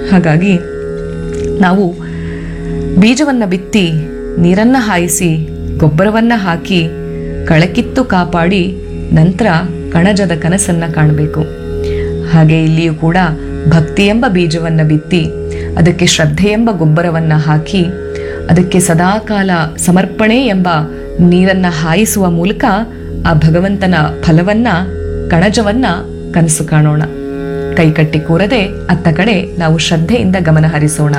ಹಾಗಾಗಿ ನಾವು ಬೀಜವನ್ನು ಬಿತ್ತಿ ನೀರನ್ನು ಹಾಯಿಸಿ ಗೊಬ್ಬರವನ್ನು ಹಾಕಿ ಕಳಕಿತ್ತು ಕಾಪಾಡಿ ನಂತರ ಕಣಜದ ಕನಸನ್ನು ಕಾಣಬೇಕು ಹಾಗೆ ಇಲ್ಲಿಯೂ ಕೂಡ ಭಕ್ತಿ ಎಂಬ ಬೀಜವನ್ನು ಬಿತ್ತಿ ಅದಕ್ಕೆ ಶ್ರದ್ಧೆ ಎಂಬ ಗೊಬ್ಬರವನ್ನು ಹಾಕಿ ಅದಕ್ಕೆ ಸದಾಕಾಲ ಸಮರ್ಪಣೆ ಎಂಬ ನೀರನ್ನು ಹಾಯಿಸುವ ಮೂಲಕ ಆ ಭಗವಂತನ ಫಲವನ್ನ ಕಣಜವನ್ನ ಕನಸು ಕಾಣೋಣ ಕೈಕಟ್ಟಿ ಕೂರದೆ ಅತ್ತ ಕಡೆ ನಾವು ಶ್ರದ್ಧೆಯಿಂದ ಗಮನ ಹರಿಸೋಣ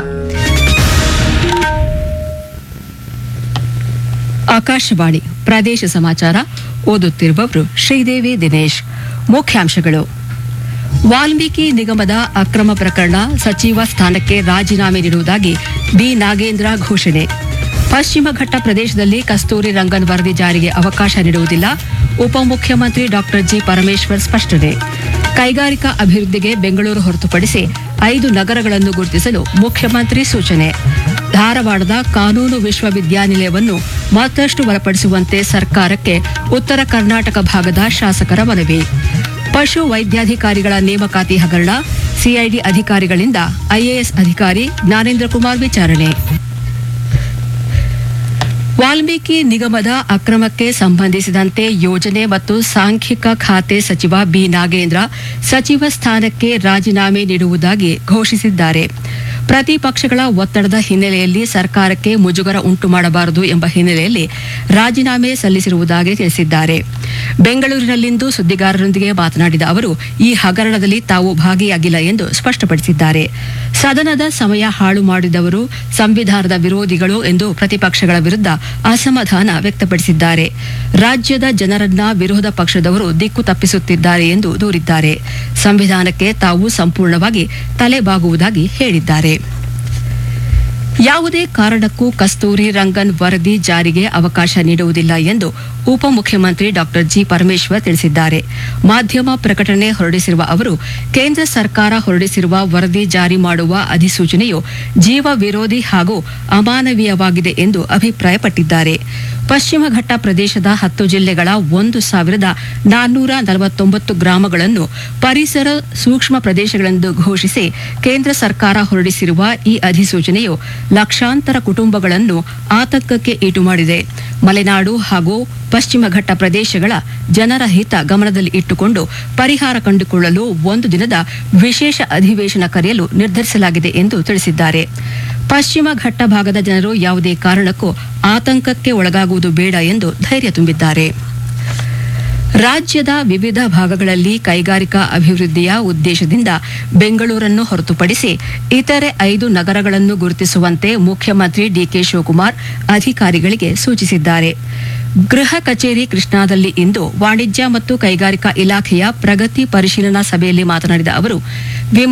ಆಕಾಶವಾಣಿ ಪ್ರದೇಶ ಸಮಾಚಾರ ಓದುತ್ತಿರುವವರು ಶ್ರೀದೇವಿ ದಿನೇಶ್ ಮುಖ್ಯಾಂಶಗಳು ವಾಲ್ಮೀಕಿ ನಿಗಮದ ಅಕ್ರಮ ಪ್ರಕರಣ ಸಚಿವ ಸ್ಥಾನಕ್ಕೆ ರಾಜೀನಾಮೆ ನೀಡುವುದಾಗಿ ಬಿ ನಾಗೇಂದ್ರ ಘೋಷಣೆ ಪಶ್ಚಿಮ ಘಟ್ಟ ಪ್ರದೇಶದಲ್ಲಿ ಕಸ್ತೂರಿ ರಂಗನ್ ವರದಿ ಜಾರಿಗೆ ಅವಕಾಶ ನೀಡುವುದಿಲ್ಲ ಉಪಮುಖ್ಯಮಂತ್ರಿ ಡಾಕ್ಟರ್ ಜಿ ಪರಮೇಶ್ವರ್ ಸ್ಪಷ್ಟನೆ ಕೈಗಾರಿಕಾ ಅಭಿವೃದ್ಧಿಗೆ ಬೆಂಗಳೂರು ಹೊರತುಪಡಿಸಿ ಐದು ನಗರಗಳನ್ನು ಗುರುತಿಸಲು ಮುಖ್ಯಮಂತ್ರಿ ಸೂಚನೆ ಧಾರವಾಡದ ಕಾನೂನು ವಿಶ್ವವಿದ್ಯಾನಿಲಯವನ್ನು ಮತ್ತಷ್ಟು ಬಲಪಡಿಸುವಂತೆ ಸರ್ಕಾರಕ್ಕೆ ಉತ್ತರ ಕರ್ನಾಟಕ ಭಾಗದ ಶಾಸಕರ ಮನವಿ ಪಶು ವೈದ್ಯಾಧಿಕಾರಿಗಳ ನೇಮಕಾತಿ ಹಗರಣ ಸಿಐಡಿ ಅಧಿಕಾರಿಗಳಿಂದ ಐಎಎಸ್ ಅಧಿಕಾರಿ ಜ್ಞಾನೇಂದ್ರ ಕುಮಾರ್ ವಿಚಾರಣೆ ವಾಲ್ಮೀಕಿ ನಿಗಮದ ಅಕ್ರಮಕ್ಕೆ ಸಂಬಂಧಿಸಿದಂತೆ ಯೋಜನೆ ಮತ್ತು ಸಾಂಖ್ಯಿಕ ಖಾತೆ ಸಚಿವ ಬಿ ನಾಗೇಂದ್ರ ಸಚಿವ ಸ್ಥಾನಕ್ಕೆ ರಾಜೀನಾಮೆ ನೀಡುವುದಾಗಿ ಘೋಷಿಸಿದ್ದಾರೆ ಪ್ರತಿಪಕ್ಷಗಳ ಒತ್ತಡದ ಹಿನ್ನೆಲೆಯಲ್ಲಿ ಸರ್ಕಾರಕ್ಕೆ ಮುಜುಗರ ಉಂಟು ಮಾಡಬಾರದು ಎಂಬ ಹಿನ್ನೆಲೆಯಲ್ಲಿ ರಾಜೀನಾಮೆ ಸಲ್ಲಿಸಿರುವುದಾಗಿ ತಿಳಿಸಿದ್ದಾರೆ ಬೆಂಗಳೂರಿನಲ್ಲಿಂದು ಸುದ್ದಿಗಾರರೊಂದಿಗೆ ಮಾತನಾಡಿದ ಅವರು ಈ ಹಗರಣದಲ್ಲಿ ತಾವು ಭಾಗಿಯಾಗಿಲ್ಲ ಎಂದು ಸ್ಪಷ್ಟಪಡಿಸಿದ್ದಾರೆ ಸದನದ ಸಮಯ ಹಾಳು ಮಾಡಿದವರು ಸಂವಿಧಾನದ ವಿರೋಧಿಗಳು ಎಂದು ಪ್ರತಿಪಕ್ಷಗಳ ವಿರುದ್ಧ ಅಸಮಾಧಾನ ವ್ಯಕ್ತಪಡಿಸಿದ್ದಾರೆ ರಾಜ್ಯದ ಜನರನ್ನ ವಿರೋಧ ಪಕ್ಷದವರು ದಿಕ್ಕು ತಪ್ಪಿಸುತ್ತಿದ್ದಾರೆ ಎಂದು ದೂರಿದ್ದಾರೆ ಸಂವಿಧಾನಕ್ಕೆ ತಾವು ಸಂಪೂರ್ಣವಾಗಿ ತಲೆಬಾಗುವುದಾಗಿ ಹೇಳಿದ್ದಾರೆ ಯಾವುದೇ ಕಾರಣಕ್ಕೂ ಕಸ್ತೂರಿ ರಂಗನ್ ವರದಿ ಜಾರಿಗೆ ಅವಕಾಶ ನೀಡುವುದಿಲ್ಲ ಎಂದು ಉಪಮುಖ್ಯಮಂತ್ರಿ ಡಾಕ್ಟರ್ ಜಿ ಪರಮೇಶ್ವರ್ ತಿಳಿಸಿದ್ದಾರೆ ಮಾಧ್ಯಮ ಪ್ರಕಟಣೆ ಹೊರಡಿಸಿರುವ ಅವರು ಕೇಂದ್ರ ಸರ್ಕಾರ ಹೊರಡಿಸಿರುವ ವರದಿ ಜಾರಿ ಮಾಡುವ ಅಧಿಸೂಚನೆಯು ಜೀವ ವಿರೋಧಿ ಹಾಗೂ ಅಮಾನವೀಯವಾಗಿದೆ ಎಂದು ಅಭಿಪ್ರಾಯಪಟ್ಟಿದ್ದಾರೆ ಪಶ್ಚಿಮ ಘಟ್ಟ ಪ್ರದೇಶದ ಹತ್ತು ಜಿಲ್ಲೆಗಳ ಒಂದು ಸಾವಿರದ ನಾನ್ನೂರ ನಲವತ್ತೊಂಬತ್ತು ಗ್ರಾಮಗಳನ್ನು ಪರಿಸರ ಸೂಕ್ಷ್ಮ ಪ್ರದೇಶಗಳೆಂದು ಘೋಷಿಸಿ ಕೇಂದ್ರ ಸರ್ಕಾರ ಹೊರಡಿಸಿರುವ ಈ ಅಧಿಸೂಚನೆಯು ಲಕ್ಷಾಂತರ ಕುಟುಂಬಗಳನ್ನು ಆತಂಕಕ್ಕೆ ಈಟು ಮಾಡಿದೆ ಮಲೆನಾಡು ಹಾಗೂ ಪಶ್ಚಿಮ ಘಟ್ಟ ಪ್ರದೇಶಗಳ ಜನರ ಹಿತ ಗಮನದಲ್ಲಿ ಇಟ್ಟುಕೊಂಡು ಪರಿಹಾರ ಕಂಡುಕೊಳ್ಳಲು ಒಂದು ದಿನದ ವಿಶೇಷ ಅಧಿವೇಶನ ಕರೆಯಲು ನಿರ್ಧರಿಸಲಾಗಿದೆ ಎಂದು ತಿಳಿಸಿದ್ದಾರೆ ಪಶ್ಚಿಮ ಘಟ್ಟ ಭಾಗದ ಜನರು ಯಾವುದೇ ಕಾರಣಕ್ಕೂ ಆತಂಕಕ್ಕೆ ಒಳಗಾಗುವುದು ಬೇಡ ಎಂದು ಧೈರ್ಯ ತುಂಬಿದ್ದಾರೆ ರಾಜ್ಯದ ವಿವಿಧ ಭಾಗಗಳಲ್ಲಿ ಕೈಗಾರಿಕಾ ಅಭಿವೃದ್ಧಿಯ ಉದ್ದೇಶದಿಂದ ಬೆಂಗಳೂರನ್ನು ಹೊರತುಪಡಿಸಿ ಇತರೆ ಐದು ನಗರಗಳನ್ನು ಗುರುತಿಸುವಂತೆ ಮುಖ್ಯಮಂತ್ರಿ ಡಿಕೆ ಶಿವಕುಮಾರ್ ಅಧಿಕಾರಿಗಳಿಗೆ ಸೂಚಿಸಿದ್ದಾರೆ ಗೃಹ ಕಚೇರಿ ಕೃಷ್ಣಾದಲ್ಲಿ ಇಂದು ವಾಣಿಜ್ಯ ಮತ್ತು ಕೈಗಾರಿಕಾ ಇಲಾಖೆಯ ಪ್ರಗತಿ ಪರಿಶೀಲನಾ ಸಭೆಯಲ್ಲಿ ಮಾತನಾಡಿದ ಅವರು